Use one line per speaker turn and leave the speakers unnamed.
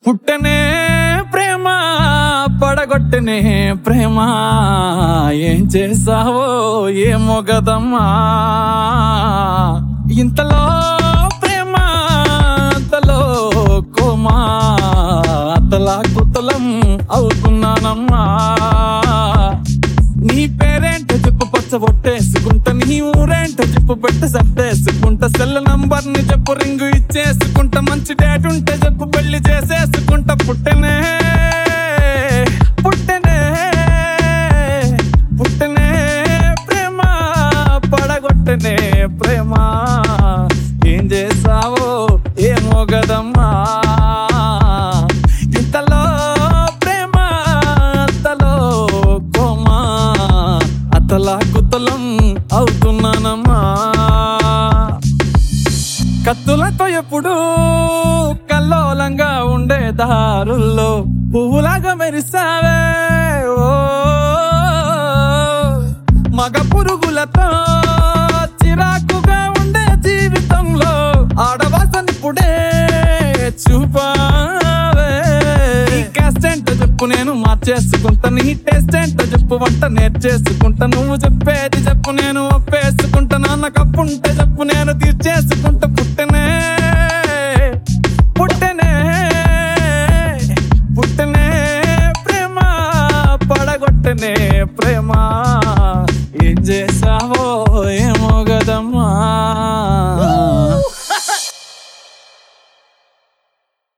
పుట్టనే ప్రేమ పడగొట్టనే ప్రేమ ఏం చేసావో ఏమో గదమ్మా ఇంతలో ప్రేమ అంతలో కోమా అతలా కుతలం అవుతున్నానమ్మా నీ పేరేంట చెప్పు పచ్చ ఒట్టేసుకుంటా నీ ఊరేంట చెప్పు పెట్ట సట్టేసుకుంటా సెల్ నంబర్ ని చెప్పు రింగు ఇచ్చేసుకుంటా మంచి డేట్ ఉంటే చెప్పు పెళ్లి చేసేసుకుంటా పుట్టనే పుట్టనే పుట్టనే ప్రేమ పడగొట్టనే ప్రేమ ఏం చేసావో ఏమో గదమ్మా ఇంతలో ప్రేమ అంతలో కోమా అతలా కుతలం అవుతున్నానమ్మా కత్తులతో ఎప్పుడు కల్లోలంగా ఉండే దారుల్లో పువ్వులాగా మెరిసావే ఓ మగ పురుగులతో చిరాకుగా ఉండే జీవితంలో ఆడవాసనిప్పుడే చూపావే నీ క్యాస్ట్ ఏంటో చెప్పు నేను మార్చేసుకుంటా నీ టేస్ట్ ఏంటో చెప్పు వంట నేర్చేసుకుంటా నువ్వు చెప్పేది చెప్పు నేను ఒప్పేసుకుంటా నాన్న కప్పుంటే చెప్పు నేను తీర్చేసుకుంటా పుట్టనే పుట్టనే పుట్టనే ప్రేమ పడగొట్టనే ప్రేమ ఏం చేసావో ఏమో గదమ్మా